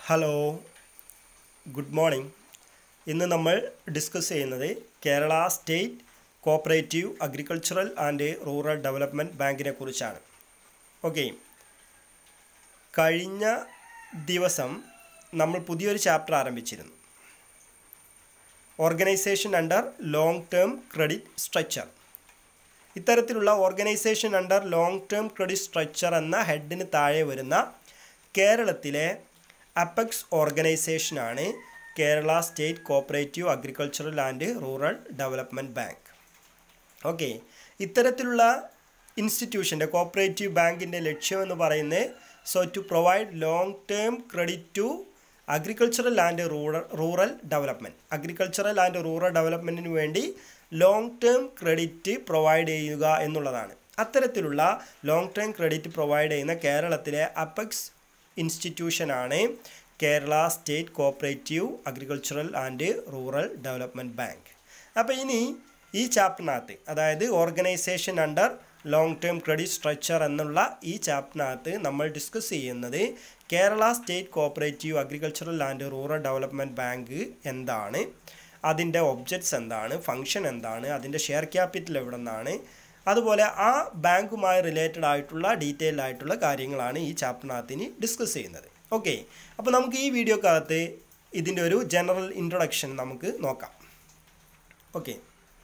hello good morning ഇന്ന് നമ്മൾ discuss ചെയ്യുന്നത് Kerala state cooperative agricultural and rural development ബാങ്കിനെ കുറിച്ചാണ് ഓക്കെ കഴിഞ്ഞ ദിവസം നമ്മൾ പുതിയൊരു ചാപ്റ്റർ ആരംഭിച്ചിരുന്നു organisation under long term credit structure ഇത്തരത്തിലുള്ള organisation under long term credit structure എന്ന ഹെഡിന് താഴെ വരുന്ന കേരളത്തിലെ apex ഓർഗനൈസേഷനാണ് Kerala state cooperative agricultural and rural development bank okay ഇത്തരത്തിലുള്ള ഇൻസ്റ്റിറ്റ്യൂഷൻ്റെ കോപ്പറേറ്റീവ് ബാങ്കിൻ്റെ ലക്ഷ്യമെന്ന് പറയുന്നത് so to provide long term credit to agricultural and rural rural development agricultural and rural ഡെവലപ്മെൻറ്റിന് വേണ്ടി long term credit provide ചെയ്യുക എന്നുള്ളതാണ് അത്തരത്തിലുള്ള ലോങ് ടേം ക്രെഡിറ്റ് പ്രൊവൈഡ് ചെയ്യുന്ന കേരളത്തിലെ അപ്പെക്സ് ഇൻസ്റ്റിറ്റ്യൂഷനാണ് Kerala state cooperative agricultural and rural development bank അപ്പോൾ ഇനി ഈ ചാപ്റ്ററിനകത്ത് അതായത് organisation under long term credit structure എന്നുള്ള ഈ ചാപ്റ്ററിനകത്ത് നമ്മൾ ഡിസ്കസ് ചെയ്യുന്നത് Kerala state cooperative agricultural and rural development bank എന്താണ് അതിൻ്റെ ഒബ്ജക്ട്സ് എന്താണ് ഫങ്ഷൻ എന്താണ് അതിൻ്റെ ഷെയർ ക്യാപിറ്റൽ എവിടെ നിന്നാണ് അതുപോലെ ആ ബാങ്കുമായി റിലേറ്റഡ് ആയിട്ടുള്ള ഡീറ്റെയിൽഡ് ആയിട്ടുള്ള കാര്യങ്ങളാണ് ഈ ചാപ്റ്ററിനകത്ത് ഇനി ഡിസ്കസ് ചെയ്യുന്നത് ഓക്കെ അപ്പോൾ നമുക്ക് ഈ വീഡിയോക്കകത്ത് ഇതിൻ്റെ ഒരു ജനറൽ ഇൻട്രൊഡക്ഷൻ നമുക്ക് നോക്കാം ഓക്കെ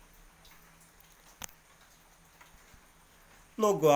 നോക്കുക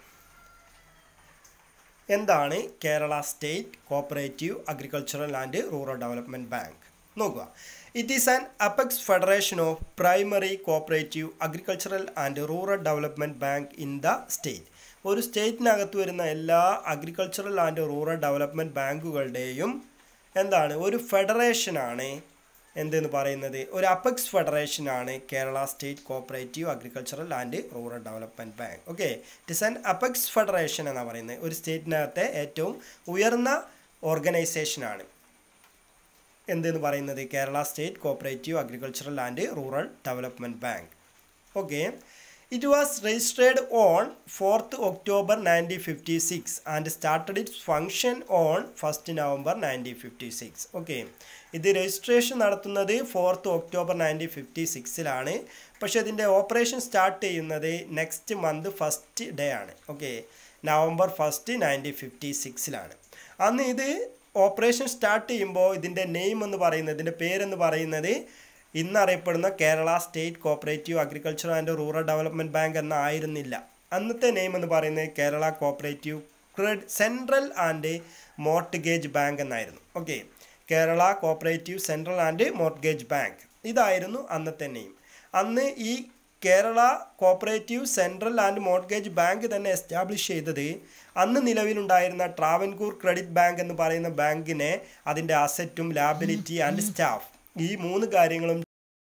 എന്താണ് Kerala state cooperative agricultural and rural development bank നോക്കുക it is an apex federation of primary cooperative agricultural and rural development bank in the state ഒരു സ്റ്റേറ്റിനകത്ത് വരുന്ന എല്ലാ അഗ്രികൾച്ചറൽ ആൻഡ് റൂറൽ ഡെവലപ്മെൻറ്റ് ബാങ്കുകളുടെയും എന്താണ് ഒരു ഫെഡറേഷനാണ് എന്തെന്ന് പറയുന്നത് ഒരു അപ്പെക്സ് ഫെഡറേഷനാണ് Kerala state cooperative agricultural and rural development bank okay it is an apex federation എന്ന് പറയുന്നത് ഒരു സ്റ്റേറ്റിനകത്തെ ഏറ്റവും ഉയർന്ന ഓർഗനൈസേഷനാണ് എന്തെന്ന് പറയുന്നത് Kerala state cooperative agricultural and rural development bank okay it was registered on fourth October nineteen fifty six and started its function on first November nineteen fifty six okay ഇത് രജിസ്ട്രേഷൻ നടത്തുന്നത് ഫോർത്ത് ഒക്ടോബർ നയൻറ്റീൻ ഫിഫ്റ്റി സിക്സിലാണ് പക്ഷേ ഇതിൻ്റെ operation start ചെയ്യുന്നത് next month first day ആണ് okay November first nineteen fifty സിക്സിലാണ് അന്ന് ഇത് ഓപ്പറേഷൻ സ്റ്റാർട്ട് ചെയ്യുമ്പോൾ ഇതിൻ്റെ നെയിം എന്ന് പറയുന്നത് ഇതിൻ്റെ പേരെന്ന് പറയുന്നത് ഇന്നറിയപ്പെടുന്ന Kerala state cooperative agriculture and rural development bank എന്ന ആയിരുന്നില്ല അന്നത്തെ നെയിം എന്ന് പറയുന്നത് Kerala cooperative cred central and mortgage bank എന്നായിരുന്നു okay Kerala cooperative central and mortgage bank ഇതായിരുന്നു അന്നത്തെ നെയിം അന്ന് ഈ Kerala cooperative central and mortgage bank തന്നെ എസ്റ്റാബ്ലിഷ് ചെയ്തത് അന്ന് നിലവിലുണ്ടായിരുന്ന ട്രാവൻകൂർ ക്രെഡിറ്റ് ബാങ്ക് എന്ന് പറയുന്ന ബാങ്കിനെ അതിൻ്റെ അസറ്റും ലാബിലിറ്റി ആൻഡ് സ്റ്റാഫ് ഈ മൂന്ന് കാര്യങ്ങളും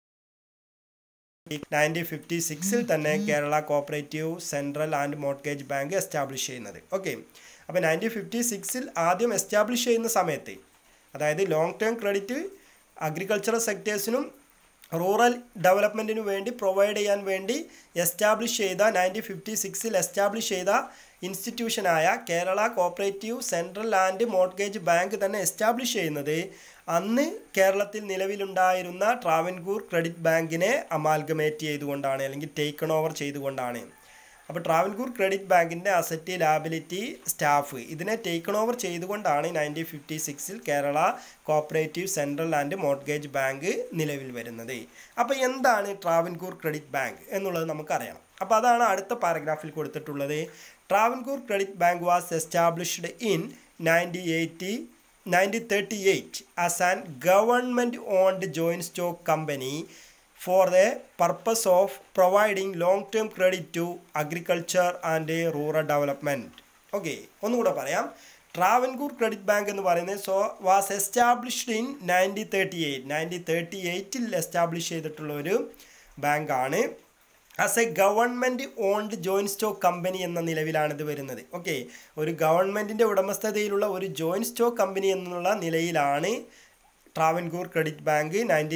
നയൻറ്റീൻ ഫിഫ്റ്റി സിക്സിൽ തന്നെ Kerala cooperative central and mortgage bank establish ചെയ്യുന്നത് ഓക്കെ അപ്പോൾ നയൻറ്റീൻ ഫിഫ്റ്റി സിക്സിൽ ആദ്യം എസ്റ്റാബ്ലിഷ് ചെയ്യുന്ന സമയത്ത് അതായത് ലോങ് ടേം ക്രെഡിറ്റ് അഗ്രികൾച്ചറൽ സെക്ടേഴ്സിനും റൂറൽ ഡെവലപ്മെൻറ്റിനു വേണ്ടി പ്രൊവൈഡ് ചെയ്യാൻ വേണ്ടി എസ്റ്റാബ്ലിഷ് ചെയ്ത നയൻറ്റീൻ ഫിഫ്റ്റി സിക്സിൽ എസ്റ്റാബ്ലിഷ് ചെയ്ത ഇൻസ്റ്റിറ്റ്യൂഷനായ Kerala cooperative central and mortgage bank തന്നെ എസ്റ്റാബ്ലിഷ് ചെയ്യുന്നത് അന്ന് കേരളത്തിൽ നിലവിലുണ്ടായിരുന്ന ട്രാവൻകൂർ ക്രെഡിറ്റ് ബാങ്കിനെ അമാൽഗമേറ്റ് ചെയ്തുകൊണ്ടാണ് അല്ലെങ്കിൽ ടേക്കൺ ഓവർ ചെയ്തുകൊണ്ടാണ് അപ്പോൾ ട്രാവൻകൂർ ക്രെഡിറ്റ് ബാങ്കിൻ്റെ അസറ്റ് ലാബിലിറ്റി സ്റ്റാഫ് ഇതിനെ ടേക്കൺ ഓവർ ചെയ്തുകൊണ്ടാണ് നയൻറ്റീൻ ഫിഫ്റ്റി സിക്സിൽ Kerala cooperative central and mortgage bank നിലവിൽ വരുന്നത് അപ്പോൾ എന്താണ് ട്രാവൻകൂർ ക്രെഡിറ്റ് ബാങ്ക് എന്നുള്ളത് നമുക്കറിയണം അപ്പോൾ അതാണ് അടുത്ത പാരഗ്രാഫിൽ കൊടുത്തിട്ടുള്ളത് Travancore credit bank was established in nineteen eighty nineteen thirty eight as an government owned joint stock company for the purpose of providing long term credit to agriculture and rural development okay ഒന്നുകൂടെ പറയാം Travancore credit bank എന്ന് പറയുന്നത് so was established in nineteen thirty eight nineteen thirty എയ്റ്റിൽ establish ചെയ്തിട്ടുള്ള ഒരു ബാങ്കാണ് as a government owned joint stock company എന്ന നിലവിലാണ് ഇത് വരുന്നത് ഓക്കെ ഒരു ഗവൺമെൻറ്റിൻ്റെ ഉടമസ്ഥതയിലുള്ള ഒരു ജോയിൻറ്റ് സ്റ്റോക്ക് കമ്പനി എന്നുള്ള നിലയിലാണ് Travancore credit bank ninety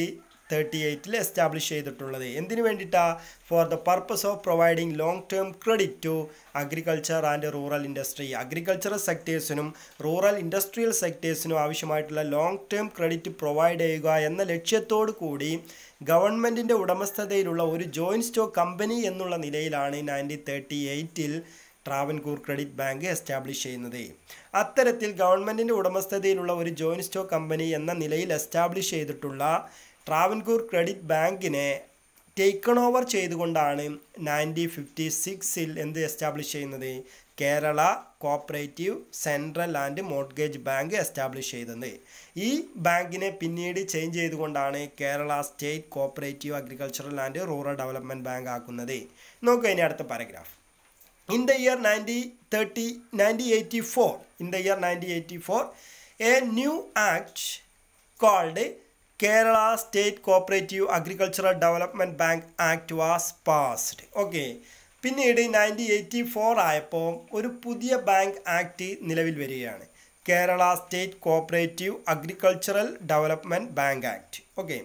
thirty എയ്റ്റിൽ എസ്റ്റാബ്ലിഷ് ചെയ്തിട്ടുള്ളത് എന്തിനു വേണ്ടിയിട്ടാ for the purpose of providing long term credit to agriculture and rural industry agricultural സെക്ടേഴ്സിനും റൂറൽ ഇൻഡസ്ട്രിയൽ സെക്ടേഴ്സിനും ആവശ്യമായിട്ടുള്ള ലോങ് ടേം ക്രെഡിറ്റ് പ്രൊവൈഡ് ചെയ്യുക എന്ന ലക്ഷ്യത്തോടു കൂടി ഗവൺമെൻറ്റിൻ്റെ ഉടമസ്ഥതയിലുള്ള ഒരു ജോയിൻറ്റ് സ്റ്റോക്ക് കമ്പനി എന്നുള്ള നിലയിലാണ് നയൻറ്റീൻ തേർട്ടി എയ്റ്റിൽ ട്രാവൻകൂർ ക്രെഡിറ്റ് ബാങ്ക് എസ്റ്റാബ്ലിഷ് ചെയ്യുന്നത് അത്തരത്തിൽ ഗവൺമെൻറ്റിൻ്റെ ഉടമസ്ഥതയിലുള്ള ഒരു ജോയിൻറ്റ് സ്റ്റോക്ക് കമ്പനി എന്ന നിലയിൽ എസ്റ്റാബ്ലിഷ് ചെയ്തിട്ടുള്ള ട്രാവൻകൂർ ക്രെഡിറ്റ് ബാങ്കിനെ ടേക്കൺ ഓവർ ചെയ്തുകൊണ്ടാണ് നയൻറ്റീൻ ഫിഫ്റ്റി സിക്സിൽ എന്ത് എസ്റ്റാബ്ലിഷ് ചെയ്യുന്നത് Kerala cooperative central and mortgage bank establish ചെയ്തത് ഈ ബാങ്കിനെ പിന്നീട് ചേഞ്ച് ചെയ്തുകൊണ്ടാണ് Kerala state cooperative agricultural and rural development bank ആക്കുന്നത് നോക്കുക ഇനി അടുത്ത paragraph in the year 1930 1984 in the year 1984 a new act called kerala state cooperative agricultural development bank act was passed okay പിന്നീട് നയൻറ്റീൻ എയ്റ്റി ഫോർ ആയപ്പോൾ ഒരു പുതിയ bank act നിലവിൽ വരികയാണ് Kerala state cooperative agricultural development bank act okay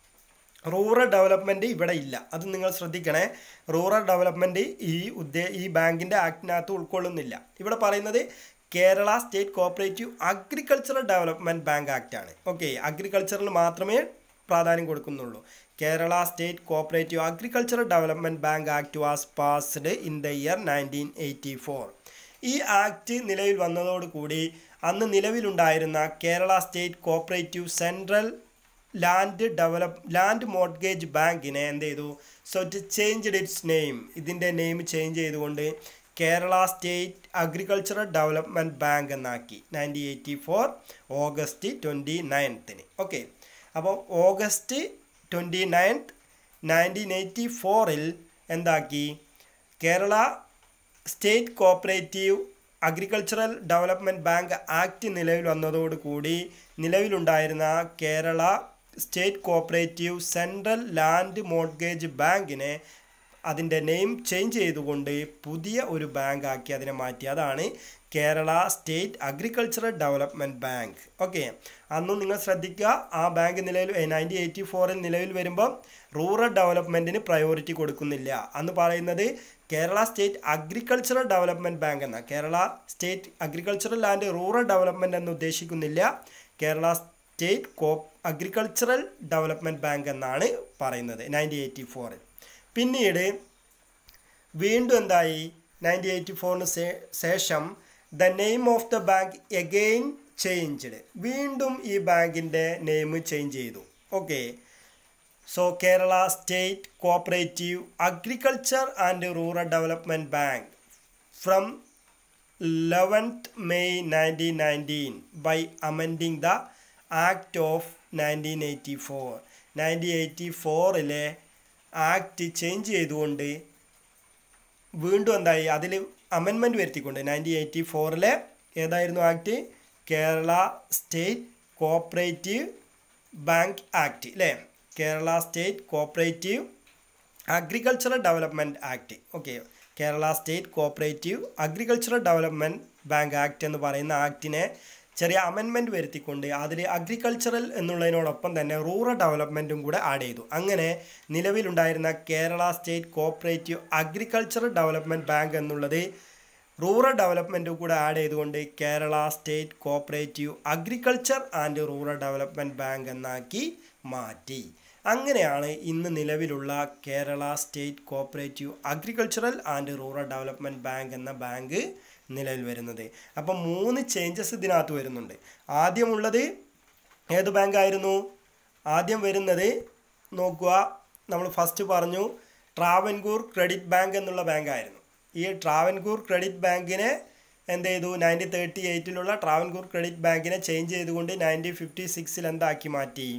rural development ഇവിടെ ഇല്ല അത് നിങ്ങൾ ശ്രദ്ധിക്കണേ റൂറൽ ഡെവലപ്മെൻറ്റ് ഈ ഉദ്ദേ ഈ ബാങ്കിൻ്റെ ആക്ടിനകത്ത് ഉൾക്കൊള്ളുന്നില്ല ഇവിടെ പറയുന്നത് Kerala state cooperative agricultural development bank ആക്റ്റാണ് ഓക്കെ അഗ്രികൾച്ചറിൽ മാത്രമേ പ്രാധാന്യം കൊടുക്കുന്നുള്ളൂ Kerala state cooperative agricultural development bank act was passed in the year nineteen eighty four ഈ ആക്ട് നിലവിൽ വന്നതോടുകൂടി അന്ന് നിലവിലുണ്ടായിരുന്ന Kerala state cooperative central land develop land mortgage ബാങ്കിനെ എന്ത് ചെയ്തു so it change its name ഇതിൻ്റെ നെയിം ചേഞ്ച് ചെയ്തുകൊണ്ട് Kerala state agricultural development bank എന്നാക്കി nineteen eighty four August twenty നയൻത്തിന് ഓക്കെ അപ്പോൾ August twenty ninth nineteen eighty ഫോറിൽ എന്താക്കി Kerala state cooperative agricultural development bank act നിലവിൽ വന്നതോടുകൂടി നിലവിലുണ്ടായിരുന്ന Kerala state cooperative central land mortgage ബാങ്കിനെ അതിൻ്റെ നെയിം ചേഞ്ച് ചെയ്തുകൊണ്ട് പുതിയ ഒരു ബാങ്ക് ആക്കി അതിനെ മാറ്റി അതാണ് Kerala state agricultural development bank okay അന്നും നിങ്ങൾ ശ്രദ്ധിക്കുക ആ ബാങ്ക് നിലവിൽ നയൻറ്റീൻ എയ്റ്റി ഫോറിൽ നിലവിൽ വരുമ്പോൾ റൂറൽ ഡെവലപ്മെൻറ്റിന് പ്രയോറിറ്റി കൊടുക്കുന്നില്ല അന്ന് പറയുന്നത് Kerala state agricultural development bank എന്ന Kerala state agricultural and rural development എന്ന് ഉദ്ദേശിക്കുന്നില്ല Kerala state co agricultural development bank എന്നാണ് പറയുന്നത് നയൻറ്റീൻ എയ്റ്റി ഫോറിൽ പിന്നീട് വീണ്ടും എന്തായി നയൻറ്റീൻ എയ്റ്റി ഫോറിന് ശേഷം the name of the bank again changed വീണ്ടും ഈ ബാങ്കിൻ്റെ നെയിം ചേഞ്ച് ചെയ്തു okay so Kerala state cooperative agriculture and rural development bank from eleventh May nineteen nineteen by amending the act of nineteen eighty four nineteen eighty ഫോറിലെ act change ചെയ്തുകൊണ്ട് വീണ്ടും എന്തായി അതിൽ amendment വരുത്തിക്കൊണ്ട് നയൻറ്റീൻ എയ്റ്റി ഫോറിലെ ഏതായിരുന്നു act Kerala state cooperative bank act അല്ലേ Kerala state cooperative agricultural development act okay Kerala state cooperative agricultural development bank act എന്ന് പറയുന്ന ആക്ടിനെ ചെറിയ അമെൻമെൻറ്റ് വരുത്തിക്കൊണ്ട് അതിൽ അഗ്രികൾച്ചറൽ എന്നുള്ളതിനോടൊപ്പം തന്നെ റൂറൽ ഡെവലപ്മെൻറ്റും കൂടെ ആഡ് ചെയ്തു അങ്ങനെ നിലവിലുണ്ടായിരുന്ന Kerala state cooperative agricultural development bank എന്നുള്ളത് റൂറൽ ഡെവലപ്മെൻറ്റും കൂടെ ആഡ് ചെയ്തുകൊണ്ട് Kerala state cooperative agriculture and rural development bank എന്നാക്കി മാറ്റി അങ്ങനെയാണ് ഇന്ന് നിലവിലുള്ള Kerala state cooperative agricultural and rural development bank എന്ന ബാങ്ക് നിലവിൽ വരുന്നത് അപ്പം മൂന്ന് ചേഞ്ചസ് ഇതിനകത്ത് വരുന്നുണ്ട് ആദ്യമുള്ളത് ഏത് ബാങ്ക് ആയിരുന്നു ആദ്യം വരുന്നത് നോക്കുക നമ്മൾ ഫസ്റ്റ് പറഞ്ഞു ട്രാവൻകൂർ ക്രെഡിറ്റ് ബാങ്ക് എന്നുള്ള ബാങ്ക് ആയിരുന്നു ഈ ട്രാവൻകൂർ ക്രെഡിറ്റ് ബാങ്കിനെ എന്ത് ചെയ്തു നയൻറ്റീൻ തേർട്ടി എയ്റ്റിലുള്ള ട്രാവൻകൂർ ക്രെഡിറ്റ് ബാങ്കിനെ ചേഞ്ച് ചെയ്തുകൊണ്ട് നയൻറ്റീൻ ഫിഫ്റ്റി സിക്സിൽ എന്താക്കി മാറ്റി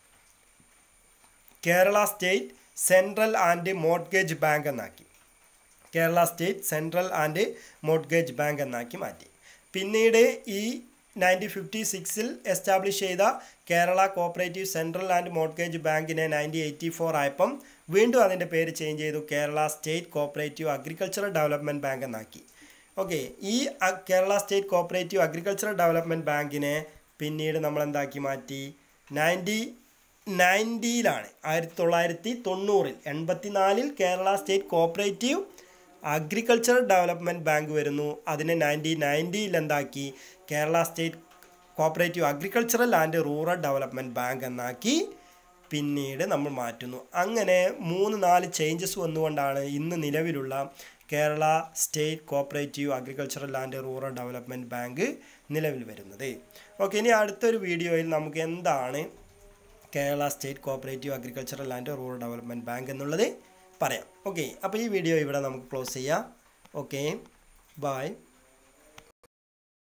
Kerala state central and mortgage bank എന്നാക്കി Kerala state central and mortgage bank എന്നാക്കി മാറ്റി പിന്നീട് ഈ നയൻറ്റീൻ ഫിഫ്റ്റി സിക്സിൽ എസ്റ്റാബ്ലിഷ് ചെയ്ത Kerala cooperative central and mortgage ബാങ്കിനെ നയൻറ്റീൻ എയ്റ്റി ഫോർ ആയപ്പം വീണ്ടും അതിൻ്റെ പേര് ചേഞ്ച് ചെയ്തു Kerala state cooperative agricultural development bank എന്നാക്കി ഓക്കെ ഈ Kerala state cooperative agricultural development ബാങ്കിനെ പിന്നീട് നമ്മൾ എന്താക്കി മാറ്റി നയൻറ്റി നയൻറ്റിയിലാണ് ആയിരത്തി തൊള്ളായിരത്തി തൊണ്ണൂറിൽ എൺപത്തിനാലിൽ Kerala state cooperative agricultural development bank വരുന്നു അതിനെ നയൻറ്റീൻ നയൻറ്റിയിൽ എന്താക്കി Kerala state cooperative agricultural and rural development bank എന്നാക്കി പിന്നീട് നമ്മൾ മാറ്റുന്നു അങ്ങനെ മൂന്ന് നാല് ചേഞ്ചസ് വന്നുകൊണ്ടാണ് ഇന്ന് നിലവിലുള്ള Kerala state cooperative agricultural and rural development bank നിലവിൽ വരുന്നത് ഓക്കെ ഇനി അടുത്തൊരു വീഡിയോയിൽ നമുക്ക് എന്താണ് Kerala state cooperative agricultural and rural development bank എന്നുള്ളത് പറയാം ഓക്കെ അപ്പോൾ ഈ വീഡിയോ ഇവിടെ നമുക്ക് ക്ലോസ് ചെയ്യാം ഓക്കെ ബായ്